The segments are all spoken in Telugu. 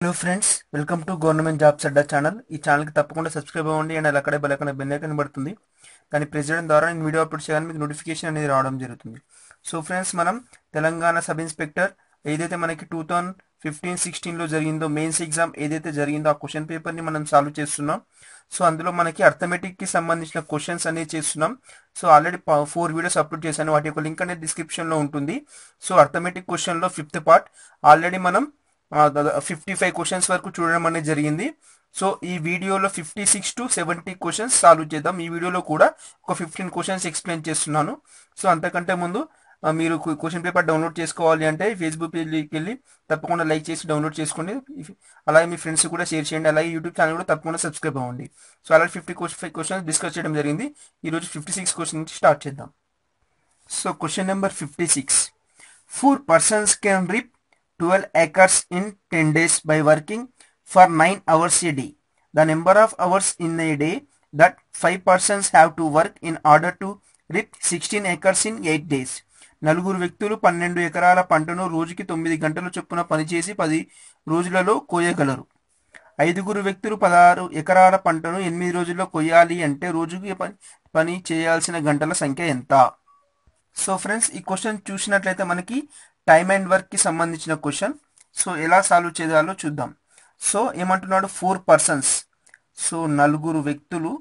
Hello friends welcome to government jobs Adda channel ఈ ఛానల్కి తప్పకుండా సబ్స్క్రైబ్ అవ్వండి అండ్ అలా అక్కడే బెల్ బెల్ కనబడుతుంది దాన్ని ప్రెస్ చేయడం ద్వారా నేను వీడియో అప్లోడ్ చేయగానే మీకు నోటిఫికేషన్ అనేది రావడం జరుగుతుంది సో ఫ్రెండ్స్ మనం తెలంగాణ సబ్ ఇన్స్పెక్టర్ ఏదైతే మనకి టూ థౌజండ్ ఫిఫ్టీన్ సిక్స్టీన్లో జరిగిందో మెయిన్స్ ఎగ్జామ్ ఏదైతే జరిగిందో ఆ క్వశ్చన్ పేపర్ని మనం సాల్వ్ చేస్తున్నాం సో అందులో మనకి అర్థమెటిక్కి సంబంధించిన క్వశ్చన్స్ అనేది చేస్తున్నాం so already four videos upload చేశాను వాటి యొక్క లింక్ అనేది డిస్క్రిప్షన్లో ఉంటుంది సో అర్థమెటిక్ క్వశ్చన్లో ఫిఫ్త్ పార్ట్ ఆల్రెడీ మనం ఫిఫ్టీ ఫైవ్ క్వశ్చన్స్ వరకు చూడడం అనేది జరిగింది సో ఈ వీడియోలో fifty six to seventy questions solve చేద్దాం ఈ వీడియోలో కూడా ఒక ఫిఫ్టీన్ క్వశ్చన్స్ ఎక్స్ప్లెయిన్ చేస్తున్నాను సో అంతకంటే ముందు ఆ, మీరు క్వశ్చన్ పేపర్ డౌన్లోడ్ చేసుకోవాలి అంటే ఫేస్బుక్ పేజ్కి వెళ్ళి తప్పకుండా లైక్ చేసి డౌన్లోడ్ చేసుకోండి ఇఫ్- అలాగే మీ ఫ్రెండ్స్ కూడా షేర్ చేయండి అలాగే యూట్యూబ్ ఛానల్ కూడా తప్పకుండా సబ్స్క్రైబ్ అవ్వండి సో అలాగే ఫిఫ్టీ ఫైవ్ క్వశ్చన్స్ డిస్కస్ చేయడం జరిగింది ఈరోజు ఫిఫ్టీ సిక్స్ క్వశ్చన్ నుంచి స్టార్ట్ చేద్దాం so question number fifty six four persons can reap twelve acres in 10 days by working for 9 hours a day. The number of hours in a day that 5 persons have to work in order to rip 16 acres in 8 days. నలుగురు వ్యక్తులు పన్నెండు ఎకరాల పంటను రోజుకి తొమ్మిది గంటల చొప్పున పనిచేసి పది రోజులలో కోయగలరు ఐదుగురు వ్యక్తులు పదహారు ఎకరాల పంటను ఎనిమిది రోజుల్లో కొయ్యాలి అంటే రోజుకి పని పని చేయాల్సిన గంటల సంఖ్య ఎంత సో ఫ్రెండ్స్ ఈ క్వశ్చన్ చూసినట్లయితే మనకి టైమ్ అండ్ వర్క్ కి సంబంధించిన క్వశ్చన్ సో ఎలా సాల్వ్ చేయాలో చూద్దాం సో ఏమంటున్నాడు ఫోర్ పర్సన్స్ సో నలుగురు వ్యక్తులు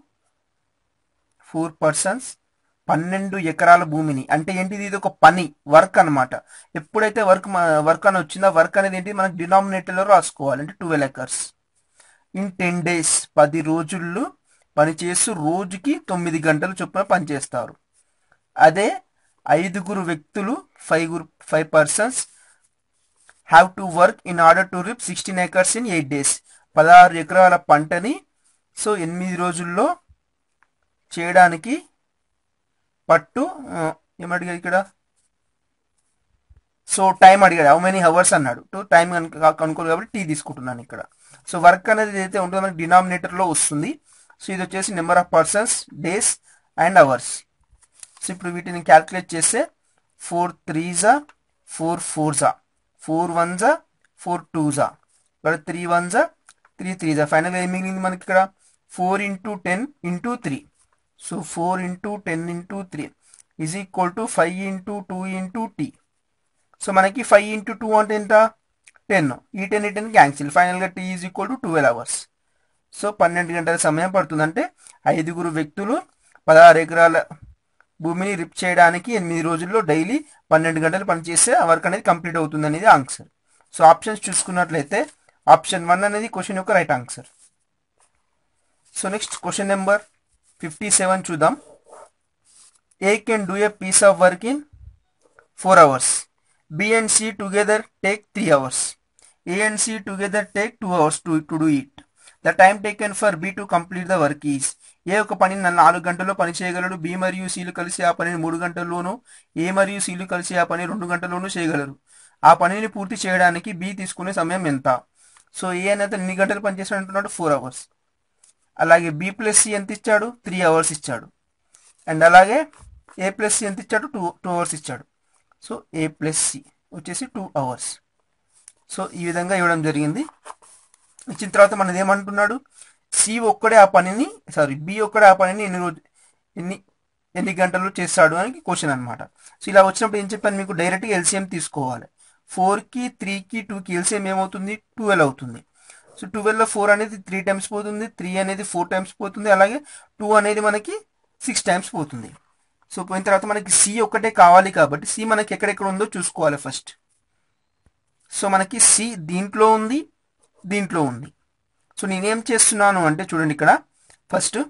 ఫోర్ పర్సన్స్ పన్నెండు ఎకరాల భూమిని అంటే ఏంటిది ఇది ఒక పని వర్క్ అన్నమాట ఎప్పుడైతే వర్క్ వర్క్ అని వచ్చిందో వర్క్ అనేది ఏంటి మనకి డినామినేటర్లో రాసుకోవాలి అంటే twelve acres in ten days పది రోజుల్లో పనిచేస్తూ రోజుకి తొమ్మిది గంటలు చొప్పున పనిచేస్తారు అదే ఐదుగురు వ్యక్తులు five five persons have to work in order to reap sixteen acres in eight days పదహారు ఎకరాల పంటని సో ఎనిమిది రోజుల్లో చేయడానికి పట్టు ఆ, ఏమడిగాడు ఇక్కడ సో టైం అడిగాడు హౌ మెనీ అవర్స్ అన్నాడు టు టైం కనుక్కోరు కాబట్టి టీ తీసుకుంటున్నాను ఇక్కడ సో వర్క్ అనేది ఏదైతే ఉంటుందో మనకి డినామినేటర్లో వస్తుంది సో ఇది వచ్చేసి number of persons days and hours so ఇప్పుడు వీటిని క్యాల్కులేట్ చేస్తే ఫోర్ త్రీజా ఫోర్ ఫోర్జా ఫోర్ వన్జా ఫోర్ టూజా ఇక్కడ త్రీ వన్జా త్రీ త్రీజా ఫైనల్గా ఏం మిగిలింది మనకి ఇక్కడ four into ten into three so four into ten into three is equal to five into two into T so మనకి ఫైవ్ ఇంటూ టూ అంటే ఎంత టెన్ ఈ టెన్ ఈ టెన్ క్యాన్సిల్ ఫైనల్గా T is equal to twelve hours so పన్నెండు గంటల సమయం పడుతుంది అంటే ఐదుగురు వ్యక్తులు పదహారు ఎకరాల భూమిని రిప్ చేయడానికి ఎనిమిది రోజుల్లో డైలీ పన్నెండు గంటలు పనిచేస్తే ఆ వర్క్ అనేది కంప్లీట్ అవుతుంది అనేది ఆన్సర్ సో ఆప్షన్స్ చూసుకున్నట్లయితే ఆప్షన్ వన్ అనేది క్వశ్చన్ యొక్క right answer so next question number fifty seven చూద్దాం A can do a piece of work in four hours B and C together take three hours A and C together take two hours to to do it the time taken for B to complete the work is A ఒక పనిని నన్ను నాలుగు గంటల్లో పని చేయగలడు బి మరియు సిలు కలిసి ఆ పనిని మూడు గంటల్లోనూ ఏ మరియు సిలు కలిసి ఆ పని రెండు గంటల్లోనూ చేయగలరు ఆ పనిని పూర్తి చేయడానికి బి తీసుకునే సమయం ఎంత సో ఏ అనేది ఎన్ని గంటలు పనిచేస్తాడు అంటున్నాడు ఫోర్ అవర్స్ అలాగే బి ప్లస్ సి ఎంత ఇచ్చాడు త్రీ అవర్స్ ఇచ్చాడు అండ్ అలాగే ఏ ప్లస్ సి ఎంత ఇచ్చాడు టూ టూ అవర్స్ ఇచ్చాడు సో ఏ ప్లస్ సి వచ్చేసి టూ అవర్స్ సో ఈ విధంగా ఇవ్వడం జరిగింది ఇచ్చిన తర్వాత మనది ఏమంటున్నాడు సి ఒక్కడే ఆ పనిని సారీ బి ఒక్కడే ఆ పనిని ఎన్ని రోజు ఎన్ని ఎన్ని గంటలు చేస్తాడు అని క్వశ్చన్ అనమాట సో ఇలా వచ్చినప్పుడు ఏం చెప్పాను మీకు డైరెక్ట్గా ఎల్సిఎం తీసుకోవాలి ఫోర్కి త్రీకి టూకి ఎల్సిఎం ఏమవుతుంది ట్వెల్వ్ అవుతుంది సో ట్వెల్వ్లో ఫోర్ అనేది త్రీ టైమ్స్ పోతుంది త్రీ అనేది ఫోర్ టైమ్స్ పోతుంది అలాగే టూ అనేది మనకి సిక్స్ టైమ్స్ పోతుంది సో పోయిన తర్వాత మనకి సి ఒక్కటే కావాలి కాబట్టి సి మనకి ఎక్కడెక్కడ ఉందో చూసుకోవాలి ఫస్ట్ సో మనకి సి దీంట్లో ఉంది దీంట్లో ఉంది సో నేనేం చేస్తున్నాను అంటే చూడండి ఇక్కడ ఫస్ట్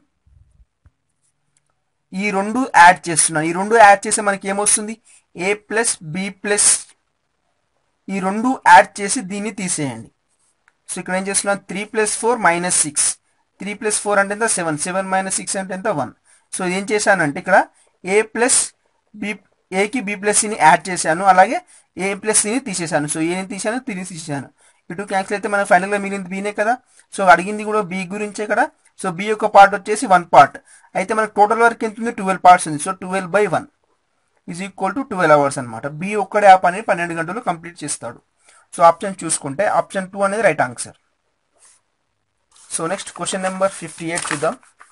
ఈ రెండు యాడ్ చేస్తున్నాను ఈ రెండు యాడ్ చేస్తే మనకి ఏమొస్తుంది ఏ ప్లస్ బి ప్లస్ ఈ రెండు యాడ్ చేసి దీన్ని తీసేయండి సో ఇక్కడ ఏం చేస్తున్నాను three plus four minus six three plus four అంటే ఎంత సెవెన్ సెవెన్ మైనస్ సిక్స్ అంటే ఎంత వన్ సో ఏం చేశానంటే ఇక్కడ ఏ ప్లస్ బి ఏకి బి ప్లస్ సిని యాడ్ చేశాను అలాగే ఏ ప్లస్ సిని తీసేశాను సో ఏని తీసాను త్రీని తీసేశాను ఇటు క్యాన్సిల్ అయితే మనకు ఫైనల్గా మిగిలింది బీనే కదా సో అడిగింది కూడా బి గురించే కదా సో బి యొక్క పార్ట్ వచ్చేసి వన్ పార్ట్ అయితే మనకు టోటల్ వర్క్ ఎంత ఉంది ట్వెల్వ్ పార్ట్స్ ఉంది so twelve by one is equal to twelve hours అనమాట బి ఒక్కడే ఆ పని పన్నెండు గంటలు కంప్లీట్ చేస్తాడు సో ఆప్షన్ చూసుకుంటే ఆప్షన్ టూ అనేది right answer so next question number fifty eight చూద్దాం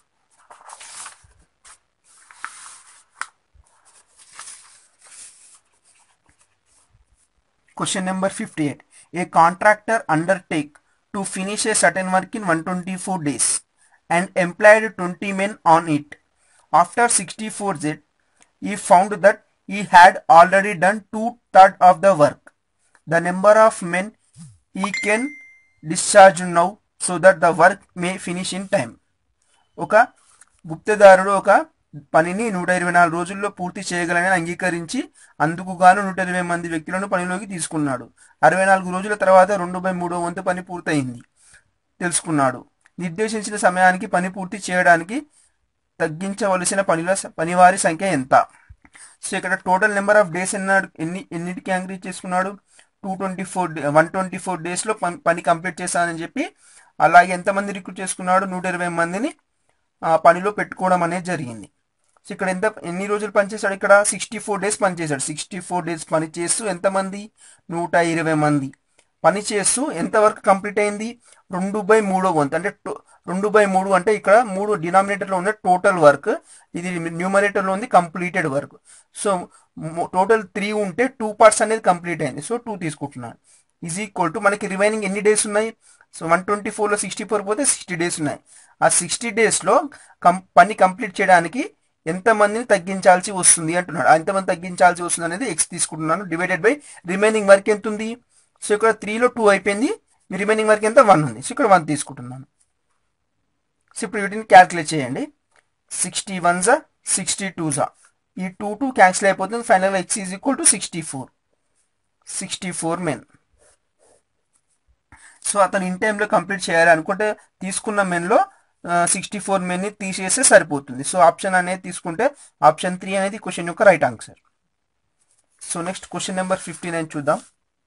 Question number 58. A contractor undertake to finish a certain work in 124 days and employed 20 men on it. After 64 days, he found that he had already done two thirds of the work. The number of men he can discharge now so that the work may finish in time. ఒక గుప్తదారుడు ఒక పనిని నూట ఇరవై నాలుగు రోజుల్లో పూర్తి చేయగలని అంగీకరించి అందుకు గాను నూట ఇరవై మంది వ్యక్తులను పనిలోకి తీసుకున్నాడు అరవై నాలుగు రోజుల తర్వాత రెండు బై మూడో వంతు పని పూర్తయింది తెలుసుకున్నాడు నిర్దేశించిన సమయానికి పని పూర్తి చేయడానికి తగ్గించవలసిన పనిల పనివారి సంఖ్య ఎంత సో ఇక్కడ టోటల్ నెంబర్ ఆఫ్ డేస్ ఎన్నాడు ఎన్ని ఎన్నిటికి యాంగ్రీ చేసుకున్నాడు two twenty four one twenty four డేస్లో పని పని కంప్లీట్ చేశానని చెప్పి అలాగే ఎంతమంది రిక్రూట్ చేసుకున్నాడు నూట ఇరవై మందిని ఆ పనిలో పెట్టుకోవడం అనేది జరిగింది సో ఇక్కడ ఎంత ఎన్ని రోజులు పనిచేశాడు ఇక్కడ సిక్స్టీ ఫోర్ డేస్ పనిచేశాడు సిక్స్టీ ఫోర్ డేస్ పని చేస్తూ ఎంతమంది నూట ఇరవై మంది పని చేస్తూ ఎంతవరకు కంప్లీట్ అయింది రెండు బై మూడో వంతు అంటే టో- రెండు బై మూడు అంటే ఇక్కడ మూడు డినామినేటర్లో ఉన్న టోటల్ వర్క్ ఇది న్యూమరేటర్లో ఉంది completed work so total three ఉంటే టూ పార్ట్స్ అనేది కంప్లీట్ అయింది సో టూ తీసుకుంటున్నాను ఈజ్ ఈక్వల్ టు మనకి రిమైనింగ్ ఎన్ని డేస్ ఉన్నాయి సో వన్ ట్వంటీ ఫోర్లో సిక్స్టీ ఫోర్ పోతే సిక్స్టీ డేస్ ఉన్నాయి ఆ సిక్స్టీ డేస్లో కం పని కంప్లీట్ చేయడానికి ఎంతమందిని తగ్గించాల్సి వస్తుంది అంటున్నాడు ఆ ఎంతమంది తగ్గించాల్సి వస్తుంది అనేది ఎక్స్ తీసుకుంటున్నాను డివైడెడ్ బై రిమైనింగ్ వర్క్ ఎంత ఉంది సో ఇక్కడ త్రీలో టూ అయిపోయింది మీ రిమైనింగ్ వర్క్ ఎంత వన్ ఉంది సో ఇక్కడ వన్ తీసుకుంటున్నాను సో ఇప్పుడు వీటిని క్యాల్కులేట్ చేయండి సిక్స్టీ వన్ జా సిక్స్టీ టూ జా ఈ టూ టూ క్యాన్సిల్ అయిపోతుంది ఫైనల్గా x is equal to sixty four sixty four men so అతను ఇన్ టైంలో కంప్లీట్ చేయాలి అనుకుంటే తీసుకున్న మెన్లో సిక్స్టీ ఫోర్ మెన్ని తీసేస్తే సరిపోతుంది సో ఆప్షన్ అనేది తీసుకుంటే ఆప్షన్ త్రీ అనేది క్వశ్చన్ యొక్క right answer so next question number fifty nine చూద్దాం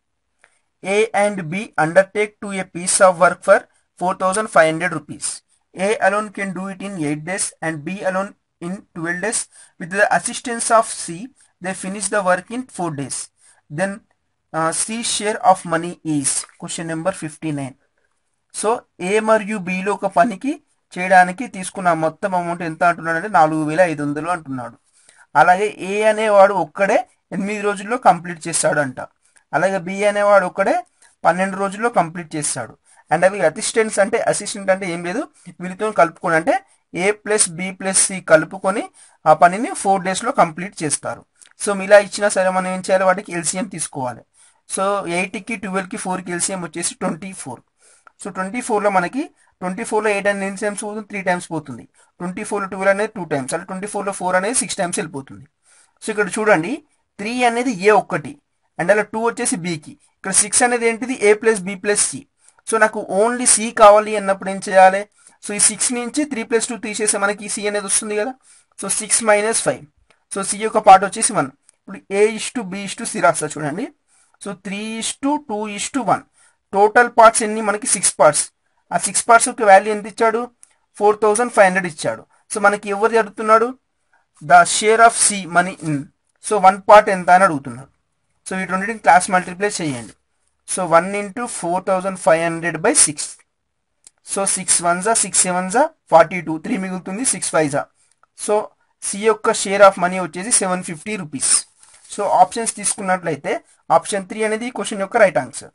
A and B undertake to a piece of work for four thousand five hundred rupees A alone can do it in eight days and B alone in twelve days with the assistance of C they finish the work in four days then C share of money is question number fifty nine so ఏ మరియు బిలో ఒక పనికి చేయడానికి తీసుకున్న మొత్తం అమౌంట్ ఎంత అంటున్నాడు అంటే నాలుగు వేల ఐదు వందలు అంటున్నాడు అలాగే ఏ అనేవాడు ఒక్కడే ఎనిమిది రోజుల్లో కంప్లీట్ చేస్తాడు అంట అలాగే బి అనేవాడు ఒక్కడే పన్నెండు రోజుల్లో కంప్లీట్ చేస్తాడు అండ్ అవి అసిస్టెంట్స్ అంటే అసిస్టెంట్ అంటే ఏం లేదు వీళ్ళతో కలుపుకొని అంటే A plus B plus C కలుపుకొని ఆ పనిని ఫోర్ డేస్లో కంప్లీట్ చేస్తారు సో ఇలా ఇచ్చినా సరే మనం ఏం చేయాలి వాటికి ఎల్సిఎం తీసుకోవాలి సో ఎయిట్కి ట్వెల్వ్కి ఫోర్కి ఎల్సిఎం వచ్చేసి ట్వంటీ ఫోర్ సో ట్వంటీ ఫోర్లో మనకి ట్వంటీ ఫోర్లో ఎయిట్ అనేది ఎన్ని టైమ్స్ పోతుంది త్రీ టైమ్స్ పోతుంది ట్వంటీ ఫోర్లో ట్వెల్వ్ అనేది టూ టైమ్స్ అలా ట్వంటీ ఫోర్లో ఫోర్ అనేది సిక్స్ టైమ్స్ వెళ్ళిపోతుంది సో ఇక్కడ చూడండి త్రీ అనేది ఏ ఒక్కటి అండ్ అలా టూ వచ్చేసి బీకి ఇక్కడ సిక్స్ అనేది ఏంటిది A plus B plus C so నాకు ఓన్లీ సి కావాలి అన్నప్పుడు ఏం చేయాలి సో ఈ సిక్స్ నుంచి త్రీ ప్లస్ టూ తీసేస్తే మనకి సి అనేది వస్తుంది కదా so six minus five so C యొక్క పార్ట్ వచ్చేసి వన్ ఇప్పుడు A is to B is to C రాస్తా చూడండి so three is to two is to one total parts ఎన్ని మనకి సిక్స్ పార్ట్స్ ఆ సిక్స్ పార్ట్స్ యొక్క వాల్యూ ఎంత ఇచ్చాడు ఫోర్ థౌజండ్ ఫైవ్ హండ్రెడ్ ఇచ్చాడు సో మనకి ఎవరు అడుగుతున్నాడు the share of C money in so one part ఎంత అని అడుగుతున్నాడు సో వీటి రెండింటిని క్లాస్ మల్టిప్లై చేయండి so one into four thousand five hundred by six so six one జా సిక్స్ సెవెన్ జా ఫార్టీ టూ త్రీ మిగులుతుంది సిక్స్ ఫైవ్ జా సో సి యొక్క షేర్ ఆఫ్ మనీ వచ్చేసి seven fifty rupees so options తీసుకున్నట్లయితే ఆప్షన్ త్రీ అనేది క్వశ్చన్ యొక్క right answer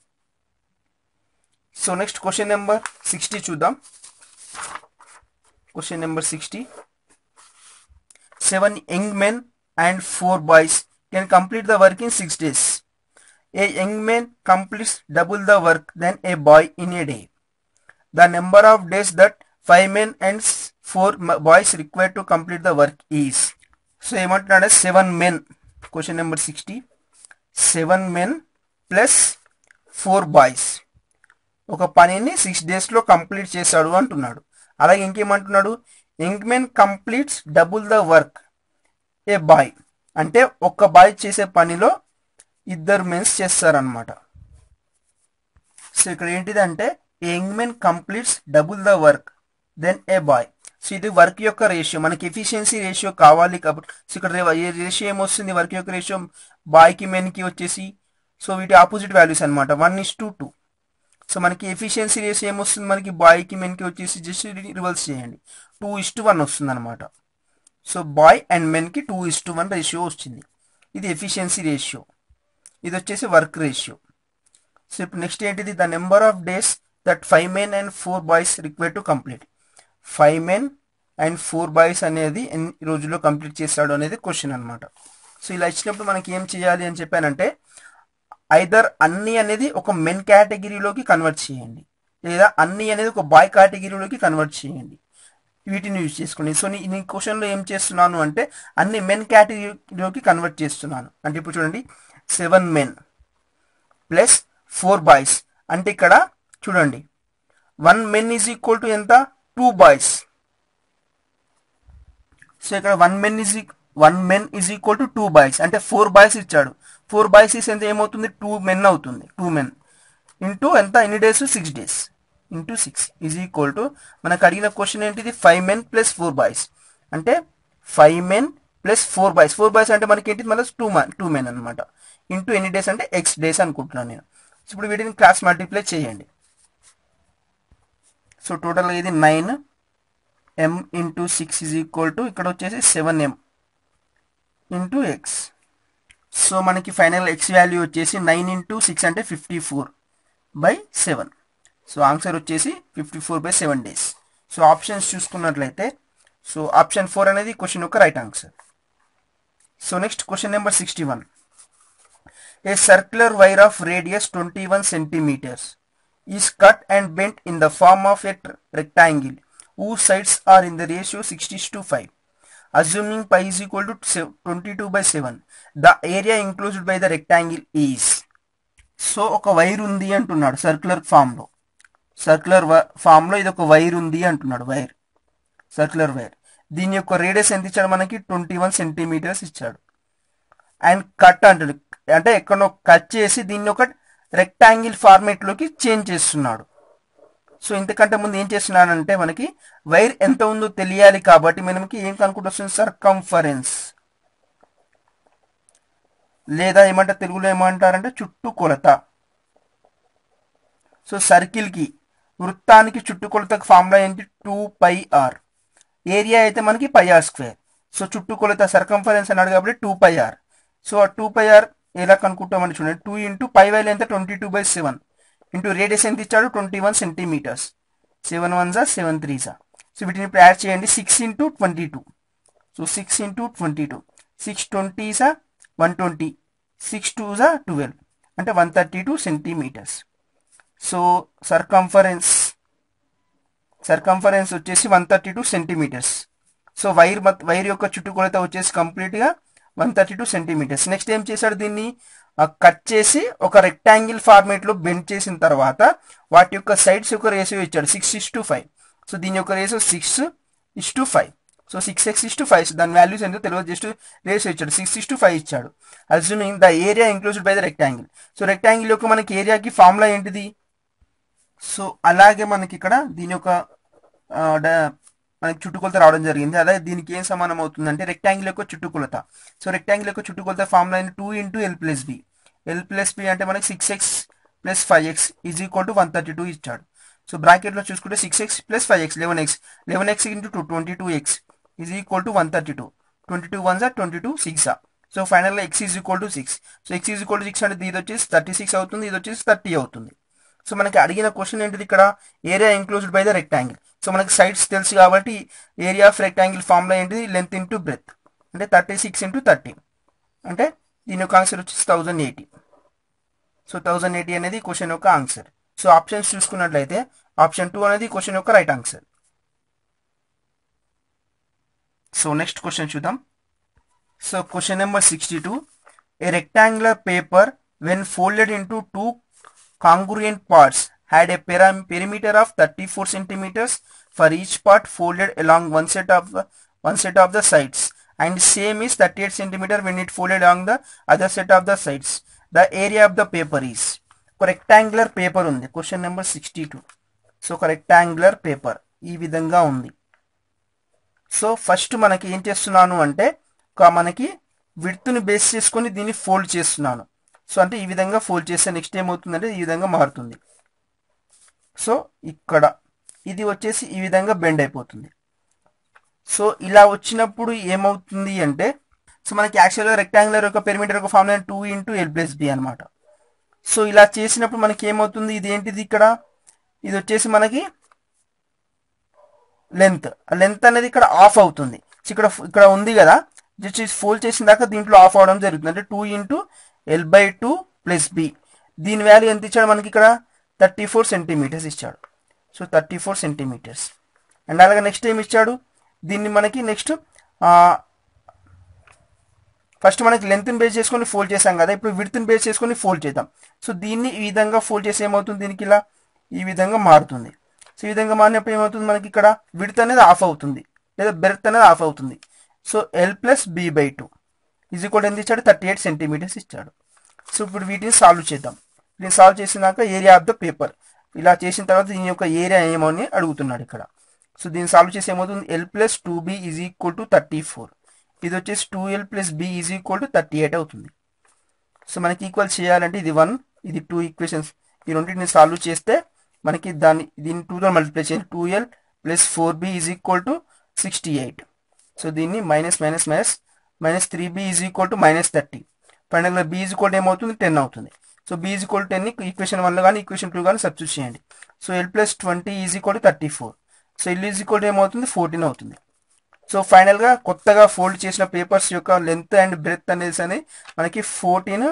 so next question number sixty చూద్దాం question number sixty seven young men and four boys can complete the work in six days a young men completes double the work then a boy in a day the number of days that five men and four boys require to complete the work is so ఏమంటున్నాడు seven men question number sixty seven men plus four boys ఒక పనిని సిక్స్ డేస్లో కంప్లీట్ చేశాడు అంటున్నాడు అలాగే ఇంకేమంటున్నాడు young men completes double the work a boy అంటే ఒక్క బాయ్ చేసే పనిలో ఇద్దరు మెన్స్ చేస్తారనమాట సో ఇక్కడ ఏంటిదంటే young men completes double the work then a boy so ఇది వర్క్ యొక్క రేషియో మనకి ఎఫిషియన్సీ రేషియో కావాలి కాబట్టి సో ఇక్కడ ఏ రేషియో ఏమొస్తుంది వర్క్ యొక్క రేషియో బాయ్కి మెన్కి వచ్చేసి సో వీటి ఆపోజిట్ వాల్యూస్ అనమాట one is to two so మనకి ఎఫిషియన్సీ రేషియో ఏమొస్తుంది మనకి బాయ్కి మెన్కి వచ్చేసి జస్ట్ రివర్స్ చేయండి టూ ఇస్ టు వన్ వస్తుంది అనమాట సో బాయ్ అండ్ మెన్కి two is to one ratio వచ్చింది ఇది ఎఫిషియన్సీ రేషియో ఇది వచ్చేసి వర్క్ రేషియో సో ఇప్పుడు నెక్స్ట్ ఏంటిది the number of days that five men and four boys require to complete five men and four boys అనేది ఎన్ని రోజుల్లో కంప్లీట్ చేస్తాడు అనేది క్వశ్చన్ అనమాట సో ఇలా ఇచ్చినప్పుడు మనకి ఏం చేయాలి అని చెప్పానంటే ఐదర్ అన్ని అనేది ఒక మెన్ కేటగిరీలోకి కన్వర్ట్ చేయండి లేదా అన్ని అనేది ఒక బాయ్ కేటగిరీలోకి కన్వర్ట్ చేయండి వీటిని యూజ్ చేసుకోండి సో నీ నీ క్వశ్చన్లో ఏం చేస్తున్నాను అంటే అన్ని మెన్ కేటగిరీలోకి కన్వర్ట్ చేస్తున్నాను అంటే ఇప్పుడు చూడండి seven men plus four boys అంటే ఇక్కడ చూడండి one men is equal to ఎంత టూ బాయ్స్ సో ఇక్కడ one men is one men is equal to two boys అంటే ఫోర్ బాయ్స్ ఇచ్చాడు ఫోర్ బాయ్స్ ఇస్ ఎంత ఏమవుతుంది టూ మెన్ అవుతుంది టూ మెన్ ఇంటూ ఎంత ఎన్ని days six days into six is equal to మనకు అడిగిన క్వశ్చన్ ఏంటిది five men plus four boys అంటే five men plus four boys four boys అంటే మనకి ఏంటి మళ్ళీ టూ మెన్ టూ మెన్ అనమాట ఇంటూ ఎన్ని డేస్ అంటే ఎక్స్ డేస్ అనుకుంటున్నాను నేను సో ఇప్పుడు వీటిని క్లాస్ మల్టిప్లై చేయండి సో టోటల్ ఇది nine M into six is equal to ఇక్కడ వచ్చేసి seven M into x so మనకి ఫైనల్ ఎక్స్ వాల్యూ వచ్చేసి నైన్ ఇంటూ సిక్స్ అంటే fifty four by seven so answer వచ్చేసి fifty four by seven days so options చూసుకున్నట్లయితే సో ఆప్షన్ ఫోర్ అనేది క్వశ్చన్ యొక్క right answer so next question number sixty one a circular wire of radius twenty one centimeters is cut and bent in the form of a rectangle whose sides are in the ratio 60 to 5. Assuming pi is equal to se- 22 by 7, the area enclosed by the rectangle is. So ఒక వైర్ ఉంది అంటున్నాడు సర్క్యులర్ ఫామ్లో సర్క్యులర్ ఫామ్లో ఇది ఒక వైర్ ఉంది అంటున్నాడు వైర్ సర్క్యులర్ వైర్ దీని యొక్క రేడియస్ ఎంత ఇచ్చాడు మనకి ట్వంటీ వన్ సెంటీమీటర్స్ ఇచ్చాడు అండ్ కట్ అంటాడు అంటే ఎక్కడో కట్ చేసి దీన్ని ఒక రెక్టాంగిల్ ఫార్మేట్లోకి చేంజ్ చేస్తున్నాడు సో ఇంతకంటే ముందు ఏం చేస్తున్నానంటే మనకి వైర్ ఎంత ఉందో తెలియాలి కాబట్టి మనకి ఏం కనుక్కుంటూ వస్తుంది సర్కంఫరెన్స్ లేదా ఏమంటారు తెలుగులో ఏమంటారంటే చుట్టూ కొలత సో సర్కిల్కి వృత్తానికి చుట్టుకొలత ఫార్ములా ఏంటి టూ పై ఆర్ ఏరియా అయితే మనకి పై ఆర్ స్క్వేర్ సో చుట్టుకొలత సర్కంఫరెన్స్ అన్నాడు కాబట్టి టూ పై ఆర్ సో ఆ టూ పై ఆర్ ఎలా కనుక్కుంటామని చూడండి టూ ఇంటూ పై వైల్ ఎంత twenty two by seven into radius ఎంత ఇచ్చాడు twenty one centimeters seven one జా సెవెన్ త్రీ జా సో వీటిని ఇప్పుడు యాడ్ చేయండి six into twenty two so six into twenty two six twenty జా వన్ ట్వంటీ సిక్స్ టూ జా ట్వెల్వ్ అంటే one thirty two centimeters so circumference circumference వచ్చేసి one thirty two centimeters so wire wire యొక్క చుట్టుకొలత వచ్చేసి కంప్లీట్గా one thirty two centimeters next ఏం చేశాడు దీన్ని కట్ చేసి ఒక రెక్టాంగిల్ ఫార్మేట్లో బెండ్ చేసిన తర్వాత వాటి యొక్క సైడ్స్ యొక్క రేషియో ఇచ్చాడు six is to five so దీని యొక్క ratio six is to five so six x is to five దాని వాల్యూస్ ఎంతో తెలియదు జస్ట్ రేషియో ఇచ్చాడు సిక్స్ ఇస్ టు ఫైవ్ ఇచ్చాడు assuming the area enclosed by the rectangle so rectangle యొక్క మనకి ఏరియాకి ఫార్ములా ఏంటిది సో అలాగే మనకి ఇక్కడ దీని యొక్క ఆ, డ- మనకి చుట్టుకొలత రావడం జరిగింది అదే దీనికి ఏం సమానం అవుతుందంటే రెక్టాంగిల్ యొక్క చుట్టుకొలత సో రెక్టాంగిల్ యొక్క చుట్టుకొలత formula two into L plus B L plus B అంటే మనకి six x plus five x is equal to one thirty two ఇచ్చాడు సో బ్రాకెట్లో చూసుకుంటే six x plus five x eleven x eleven x into two twenty two x is equal to one thirty two twenty two one జా ట్వంటీ టూ సిక్స్ సో ఫైనల్గా x is equal to six so X is equal to six అంటే ఇది వచ్చేసి థర్టీ సిక్స్ అవుతుంది ఇది వచ్చేసి థర్టీ అవుతుంది సో మనకి అడిగిన క్వశ్చన్ ఏంటిది ఇక్కడ area enclosed by the rectangle so మనకి సైడ్స్ తెలుసు కాబట్టి ఏరియా ఆఫ్ రెక్టాంగిల్ ఫార్ములా ఏంటిది లెంత్ ఇంటూ బ్రెత్ అంటే థర్టీ సిక్స్ ఇంటూ థర్టీ అంటే దీని యొక్క ఆన్సర్ వచ్చేసి thousand eighty so thousand eighty అనేది క్వశ్చన్ యొక్క ఆన్సర్ సో ఆప్షన్స్ చూసుకున్నట్లయితే ఆప్షన్ టూ అనేది క్వశ్చన్ యొక్క right answer so next question చూద్దాం so question number sixty two a rectangular paper when folded into two congruent parts had a peram- perimeter of 34 centimeters for each part folded along one set of the one set of the sides and same is 38 centimeter when it folded along the other set of the sides the area of the paper is ఒక రెక్టాంగులర్ పేపర్ ఉంది question number sixty two so ఒక రెక్టాంగులర్ పేపర్ ఈ విధంగా ఉంది సో ఫస్ట్ మనకి ఏం చేస్తున్నాను అంటే ఒక మనకి విడ్త్ని బేస్ చేసుకొని దీన్ని ఫోల్డ్ చేస్తున్నాను సో అంటే ఈ విధంగా ఫోల్డ్ చేస్తే నెక్స్ట్ ఏమవుతుందంటే ఈ విధంగా మారుతుంది సో ఇక్కడ ఇది వచ్చేసి ఈ విధంగా బెండ్ అయిపోతుంది సో ఇలా వచ్చినప్పుడు ఏమవుతుంది అంటే సో మనకి యాక్చువల్గా రెక్టాంగులర్ యొక్క పెరిమీటర్ యొక్క formula two into L plus B అనమాట సో ఇలా చేసినప్పుడు మనకి ఏమవుతుంది ఇది ఏంటిది ఇక్కడ ఇది వచ్చేసి మనకి లెంత్ లెంత్ అనేది ఇక్కడ ఆఫ్ అవుతుంది సో ఇక్కడ ఇక్కడ ఉంది కదా జస్ట్ ఫోల్డ్ చేసిన దాకా దీంట్లో ఆఫ్ అవడం జరుగుతుంది అంటే two into L by two plus B దీని వాల్యూ ఎంత ఇచ్చాడు మనకి ఇక్కడ థర్టీ ఫోర్ సెంటీమీటర్స్ ఇచ్చాడు so thirty four centimetres and అలాగే నెక్స్ట్ ఏం ఇచ్చాడు దీన్ని మనకి నెక్స్ట్ ఫస్ట్ మనకి లెంత్ని బేస్ చేసుకొని ఫోల్డ్ చేసాం కదా ఇప్పుడు విడ్త్ని బేస్ చేసుకొని ఫోల్డ్ చేద్దాం సో దీన్ని ఈ విధంగా ఫోల్డ్ చేసి ఏమవుతుంది దీనికి ఇలా ఈ విధంగా మారుతుంది సో ఈ విధంగా మారినప్పుడు ఏమవుతుంది మనకి ఇక్కడ విడ్త్ అనేది ఆఫ్ అవుతుంది లేదా బెర్త్ అనేది ఆఫ్ అవుతుంది so L plus B by two is equal ఎంత ఇచ్చాడు థర్టీ ఎయిట్ సెంటీమీటర్స్ ఇచ్చాడు సో ఇప్పుడు వీటిని సాల్వ్ చేద్దాం దీన్ని సాల్వ్ చేసినాక ఏరియా ఆఫ్ ద పేపర్ ఇలా చేసిన తర్వాత దీని యొక్క ఏరియా ఏమో అని అడుగుతున్నాడు ఇక్కడ సో దీన్ని సాల్వ్ చేసి ఏమవుతుంది L plus two B is equal to thirty four ఇది వచ్చేసి two L plus B is equal to thirty eight అవుతుంది సో మనకి ఈక్వల్ చేయాలంటే ఇది వన్ ఇది టూ ఈక్వేషన్స్ ఈ రెండింటిని సాల్వ్ చేస్తే మనకి దాన్ని దీన్ని టూతో మల్టిప్లై చేయాలి two L plus four B is equal to sixty eight so దీన్ని minus minus minus minus three B is equal to minus thirty ఫైనల్గా బి ఈజ్ ఈక్వల్ ఏమవుతుంది టెన్ అవుతుంది సో బి ఈజ్ ఈక్వల్ టెన్ని ఈక్వేషన్ వన్లో కానీ ఈక్వేషన్ టూ కానీ సబ్స్టిట్యూట్ చేయండి so L plus twenty is equal to thirty four so L is equal ఏమవుతుంది ఫోర్టీన్ అవుతుంది సో ఫైనల్గా కొత్తగా ఫోల్డ్ చేసిన పేపర్స్ యొక్క లెంత్ అండ్ బ్రెత్ అనేది అని మనకి ఫోర్టీన్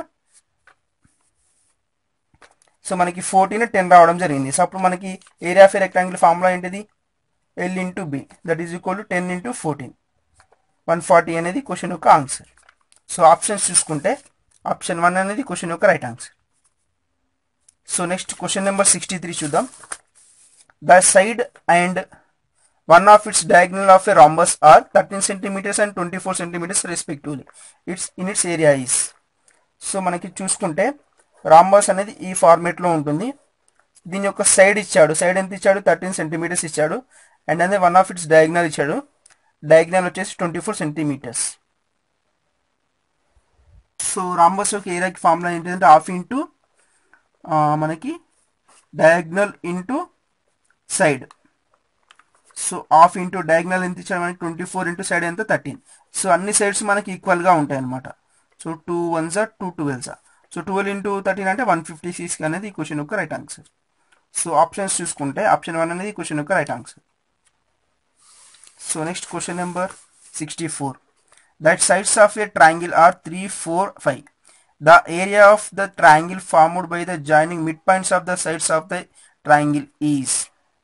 సో మనకి ఫోర్టీన్ టెన్ రావడం జరిగింది సో అప్పుడు మనకి ఏరియా ఆఫ్ రెక్టాంగిల్ ఫార్ములా ఏంటిది L into B that is equal to ten into fourteen one forty అనేది క్వశ్చన్ యొక్క ఆన్సర్ సో ఆప్షన్స్ చూసుకుంటే ఆప్షన్ వన్ అనేది క్వశ్చన్ యొక్క right answer so next question number sixty three చూద్దాం the side and one of its diagonal of a rhombus are 13 centimeters and 24 centimeters respectively. Its in its area is. So మనకి చూసుకుంటే రాంబస్ అనేది ఈ ఫార్మేట్లో ఉంటుంది దీని యొక్క సైడ్ ఇచ్చాడు సైడ్ ఎంత ఇచ్చాడు థర్టీన్ సెంటీమీటర్స్ ఇచ్చాడు అండ్ అదే వన్ ఆఫ్ ఇట్స్ డయాగ్నల్ ఇచ్చాడు డయాగ్నల్ వచ్చేసి twenty four centimetres so rhombus యొక్క ఏరియాకి ఫార్ములా ఏంటంటే హాఫ్ ఇంటూ మనకి diagonal into side so half into diagonal ఎంత ఇచ్చాడు మనకి ట్వంటీ ఫోర్ ఇంటూ సైడ్ ఎంత థర్టీన్ సో అన్ని సైడ్స్ మనకి ఈక్వల్గా ఉంటాయి అనమాట సో టూ వన్ జా two twelve so twelve into thirteen అంటే వన్ ఫిఫ్టీ సిక్స్ అనేది ఈ క్వశ్చన్ యొక్క రైట్ ఆన్సర్ సో ఆప్షన్స్ చూసుకుంటే ఆప్షన్ వన్ అనేది క్వశ్చన్ యొక్క right answer so next question number sixty four that sides of a triangle are three four five the area of the triangle formed by the joining mid points of the sides of the triangle is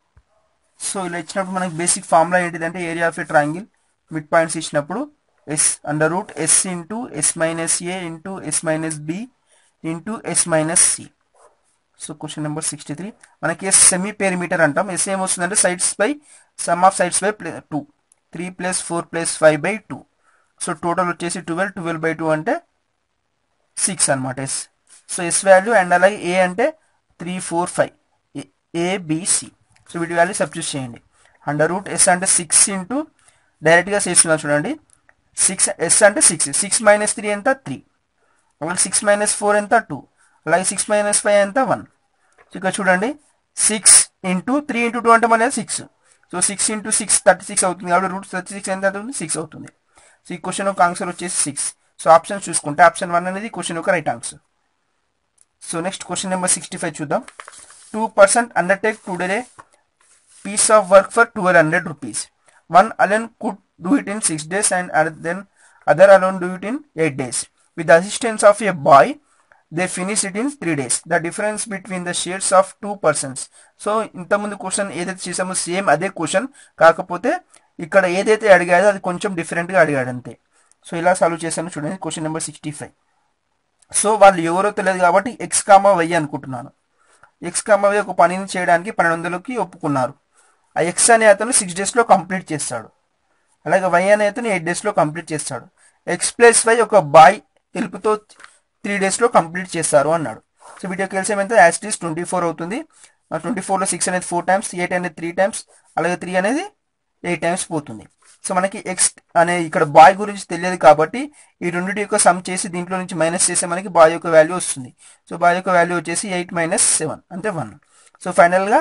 so ఇలా ఇచ్చినప్పుడు మనకి బేసిక్ ఫార్ములా ఏంటిదంటే area of a triangle mid points ఇచ్చినప్పుడు S under root S into S minus A into S minus B into S minus C so question number sixty three మనకి ఎస్ సెమీ పెరిమీటర్ అంటాం ఎస్ ఏమొస్తుందంటే sides by sum of sides by play two three plus four plus five by two so total వచ్చేసి ట్వెల్వ్ ట్వెల్వ్ బై టూ అంటే సిక్స్ అనమాట S so S value and అలాగే ఏ అంటే three four five ABC so వీటి వాల్యూ సబ్స్టిట్యూట్ చేయండి అండర్ రూట్ ఎస్ అంటే సిక్స్ ఇంటూ డైరెక్ట్గా చేస్తున్నాను చూడండి సిక్స్ ఎస్ అంటే సిక్స్ సిక్స్ మైనస్ త్రీ ఎంత త్రీ అలాగే సిక్స్ మైనస్ ఫోర్ ఎంత టూ అలాగే సిక్స్ మైనస్ ఫైవ్ ఎంత వన్ సో ఇక్కడ చూడండి six into three into two అంటే మళ్ళీ six so six into six thirty six అవుతుంది కాబట్టి రూట్ థర్టీ సిక్స్ ఎంత అవుతుంది సిక్స్ అవుతుంది సో ఈ క్వశ్చన్ యొక్క ఆన్సర్ వచ్చేసి సిక్స్ సో ఆప్షన్ చూసుకుంటే ఆప్షన్ వన్ అనేది క్వశ్చన్ యొక్క right answer so next question number sixty five చూద్దాం two percent undertake to do piece of work for 1200 rupees. One alone could do it in 6 days and other- then other alone do it in 8 days. With the assistance of a boy, they finish it in 3 days. The difference between the shares of two persons. So ఇంతకుముందు క్వశ్చన్ ఏదైతే చేసామో సేమ్ అదే క్వశ్చన్ కాకపోతే ఇక్కడ ఏదైతే అడిగాడో అది కొంచెం డిఫరెంట్గా అడిగాడు అంతే సో ఇలా సాల్వ్ చేశాను చూడండి question number sixty five so వాళ్ళు ఎవరో తెలియదు కాబట్టి ఎక్స్ కామా వై అనుకుంటున్నాను ఎక్స్ కామా వై ఒక పనిని చేయడానికి పన్నెండు వందలకి ఒప్పుకున్నారు ఆ ఎక్స్ అనే అతను సిక్స్ డేస్లో కంప్లీట్ చేస్తాడు అలాగే వై అనే అతను ఎయిట్ డేస్లో కంప్లీట్ చేస్తాడు ఎక్స్ ప్లస్ వై ఒక బాయ్ హెల్ప్తో త్రీ డేస్లో కంప్లీట్ చేస్తారు అన్నాడు సో వీటి యొక్క ఎల్సిఎం ఎంత యాస్టీస్ ట్వంటీ ఫోర్ అవుతుంది ట్వంటీ ఫోర్లో సిక్స్ అనేది ఫోర్ టైమ్స్ ఎయిట్ అనేది త్రీ టైమ్స్ అలాగే త్రీ అనేది ఎయిట్ టైమ్స్ పోతుంది సో మనకి ఎక్స్ అనే ఇక్కడ బాయ్ గురించి తెలియదు కాబట్టి ఈ రెండింటి యొక్క సమ్ చేసి దీంట్లో నుంచి మైనస్ చేస్తే మనకి బాయ్ యొక్క వాల్యూ వస్తుంది సో బాయ్ యొక్క వాల్యూ వచ్చేసి ఎయిట్ మైనస్ సెవెన్ అంటే వన్ సో ఫైనల్గా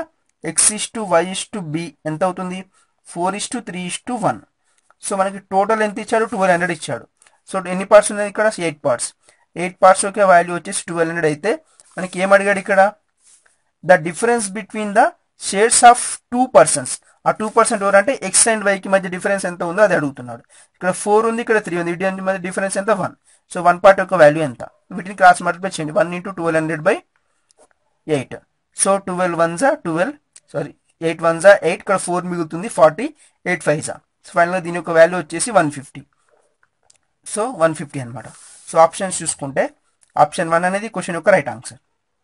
X is to Y is to B ఎంత అవుతుంది four is to three is to one so మనకి టోటల్ ఎంత ఇచ్చాడు ట్వెల్వ్ హండ్రెడ్ ఇచ్చాడు సో ఎన్ని పార్ట్స్ ఉన్నాయి ఇక్కడ ఎయిట్ పార్ట్స్ ఎయిట్ పార్ట్స్ యొక్క వాల్యూ వచ్చేసి ట్వెల్వ్ హండ్రెడ్ అయితే మనకి ఏం అడిగాడు ఇక్కడ the difference between the shares of two persons ఆ టూ పర్సెంట్ ఎవరంటే ఎక్స్ అండ్ వైకి మధ్య డిఫరెన్స్ ఎంత ఉందో అది అడుగుతున్నాడు ఇక్కడ ఫోర్ ఉంది ఇక్కడ త్రీ ఉంది వీటి మధ్య డిఫరెన్స్ ఎంత వన్ సో వన్ పార్ట్ యొక్క వాల్యూ ఎంత వీటిని క్రాస్ మల్టిప్లై చేయండి one into twelve hundred by eight so twelve one జా ట్వెల్వ్ సారీ ఎయిట్ వన్ జా ఎయిట్ ఇక్కడ ఫోర్ మిగులుతుంది ఫార్టీ ఎయిట్ ఫైవ్ జా సో ఫైనల్గా దీని యొక్క వాల్యూ వచ్చేసి one fifty so one fifty అనమాట సో ఆప్షన్స్ చూసుకుంటే ఆప్షన్ వన్ అనేది క్వశ్చన్ యొక్క right answer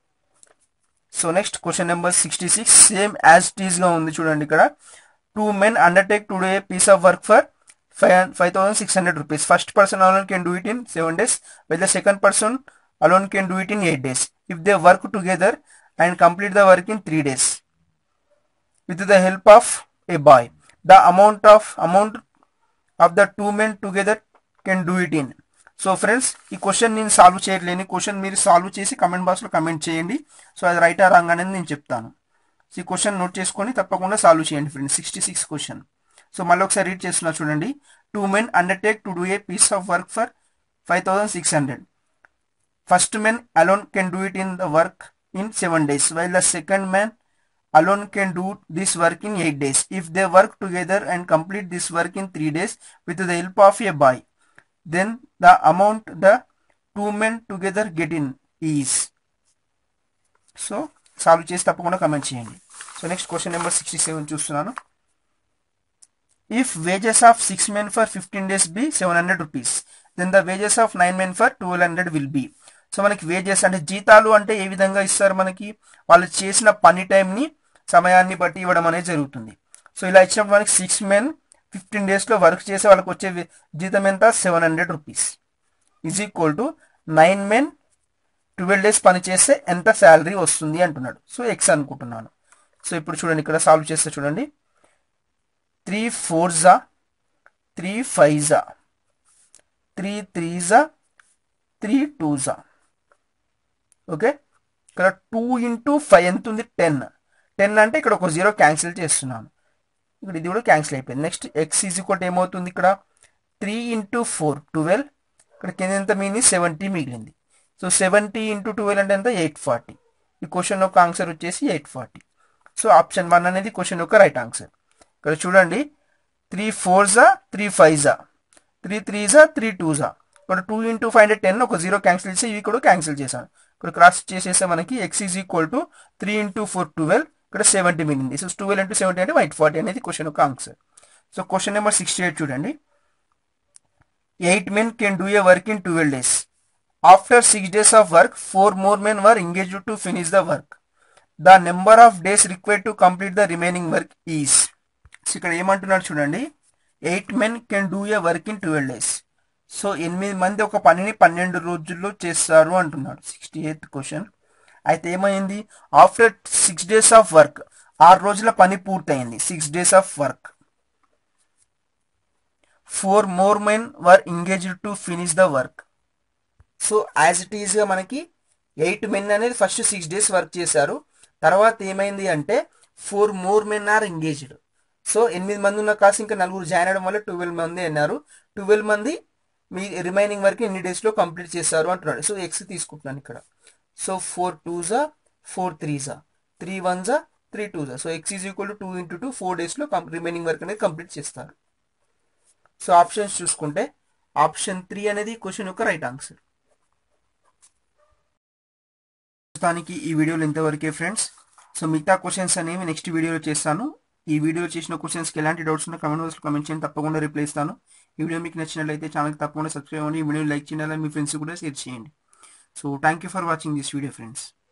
so next question number sixty six same as టీజ్గా ఉంది చూడండి ఇక్కడ two men undertake to do piece of work for five five thousand six hundred rupees first person alone can do it in seven days well the second person alone can do it in eight days if they work together and complete the work in three days with the help of a boy the amount of amount of the two men together can do it in so friends ఈ క్వశ్చన్ నేను సాల్వ్ చేయట్లేని క్వశ్చన్ మీరు సాల్వ్ చేసి కమెంట్ బాక్స్లో కమెంట్ చేయండి సో అది రైట్ ఆ రాంగ్ అనేది నేను చెప్తాను సో ఈ క్వశ్చన్ నోట్ చేసుకొని తప్పకుండా సాల్వ్ చేయండి friends sixty six question so మళ్ళీ ఒకసారి రీడ్ చేస్తున్నా చూడండి two men undertake to do a piece of work for five thousand six hundred first men alone can do it in the work in seven days while the second man alone can do this work in 8 days if they work together and complete this work in 3 days with the help of a boy then the amount the two men together get in is so solve చేసి తప్పకుండా కమెంట్ చేయండి so next question number sixty seven చూస్తున్నాను if wages of six men for fifteen days be seven hundred rupees then the wages of nine men for twelve hundred will be so మనకి వేజెస్ అంటే జీతాలు అంటే ఏ విధంగా ఇస్తారు మనకి వాళ్ళు చేసిన పని టైంని సమయాన్ని బట్టి ఇవ్వడం అనేది జరుగుతుంది సో ఇలా ఇచ్చినప్పుడు మనకి సిక్స్ మెన్ ఫిఫ్టీన్ డేస్లో వర్క్ చేసే వాళ్ళకి వచ్చే జీతం ఎంత seven hundred rupees is equal to nine men twelve days పని చేస్తే ఎంత శాలరీ వస్తుంది అంటున్నాడు సో ఎక్స్ అనుకుంటున్నాను సో ఇప్పుడు చూడండి ఇక్కడ సాల్వ్ చేస్తే చూడండి త్రీ ఫోర్ జా త్రీ ఫైవ్ జా త్రీ త్రీ జా త్రీ టూ జా ఓకే ఇక్కడ టూ ఇంటూ ఫైవ్ ఎంత ఉంది టెన్ టెన్ అంటే ఇక్కడ ఒక జీరో క్యాన్సిల్ చేస్తున్నాను ఇక్కడ ఇది కూడా క్యాన్సిల్ అయిపోయింది నెక్స్ట్ ఎక్స్ ఈజ్ ఈక్వల్ ఏమవుతుంది ఇక్కడ త్రీ ఇంటూ ఫోర్ ట్వెల్వ్ ఇక్కడ కింద ఎంత మిగిలింది సెవెంటీ మిగిలింది సో సెవెంటీ ఇంటూ ట్వెల్వ్ అంటే ఎంత ఎయిట్ ఫార్టీ ఈ క్వశ్చన్ యొక్క ఆన్సర్ వచ్చేసి eight forty so option one అనేది క్వశ్చన్ యొక్క రైట్ ఆన్సర్ ఇక్కడ చూడండి త్రీ ఫోర్ జా త్రీ ఫైవ్ జా త్రీ త్రీ జా త్రీ టూ జా ఇక్కడ two into five hundred ten ఒక జీరో క్యాన్సిల్ చేసి ఇవి కూడా క్యాన్సిల్ చేశాను ఇక్కడ క్రాస్ చేసేస్తే మనకి X is equal to three into four twelve ఇక్కడ సెవెంటీ మిగిలింది సో ట్వెల్వ్ ఇంటూ సెవెంటీ అంటే వైట్ ఫార్టీ అనేది క్వశ్చన్ యొక్క answer so question number sixty eight చూడండి eight men can do a work in twelve days after six days of work four more men were engage to finish the work the number of days required to complete the remaining work is so ఇక్కడ ఏమంటున్నాడు చూడండి eight men can do a work in twelve days so ఎనిమిది మంది ఒక పనిని పన్నెండు రోజుల్లో చేస్తారు అంటున్నాడు సిక్స్టీ ఎయిత్ క్వశ్చన్ అయితే ఏమైంది after six days of work ఆరు రోజుల పని పూర్తయింది six days of work four more men were engaged to finish the work so as it ఈస్గా మనకి ఎయిట్ మెన్ అనేది ఫస్ట్ సిక్స్ డేస్ వర్క్ చేశారు తర్వాత ఏమైంది అంటే four more men are engaged so ఎనిమిది మంది ఉన్న కాసి ఇంకా నలుగురు జాయిన్ అవ్వడం వల్ల ట్వెల్వ్ మంది అన్నారు ట్వెల్వ్ మంది మీ రిమైనింగ్ వర్క్ ఎన్ని డేస్లో కంప్లీట్ చేస్తారు అంటున్నాడు సో ఎక్స్ తీసుకుంటున్నాను ఇక్కడ సో ఫోర్ టూ జా ఫోర్ త్రీ జా త్రీ వన్ జా త్రీ టూ జా so X is equal to two into two four డేస్లో రిమైనింగ్ వర్క్ అనేది కంప్లీట్ చేస్తారు సో ఆప్షన్స్ చూసుకుంటే ఆప్షన్ త్రీ అనేది క్వశ్చన్ యొక్క రైట్ ఆన్సర్ ప్రస్తుతానికి ఈ వీడియోలో ఇంతవరకే ఫ్రెండ్స్ సో మిగతా క్వశ్చన్స్ అనేవి నెక్స్ట్ వీడియోలో చేస్తాను ఈ వీడియోలో చేసిన క్వశ్చన్స్కి ఎలాంటి డౌట్స్ ఉన్నా కమెంట్ బాక్స్లో కమెంట్ చేయండి తప్పకుండా రిప్లై ఇస్తాను ఈ వీడియో మీకు నచ్చినట్లయితే ఛానల్కి తప్పకుండా సబ్స్క్రైబ్ అవ్వండి ఈ వీడియో లైక్ చేయాలి మీ ఫ్రెండ్స్ కూడా షేర్ చేయండి so thank you for watching this video friends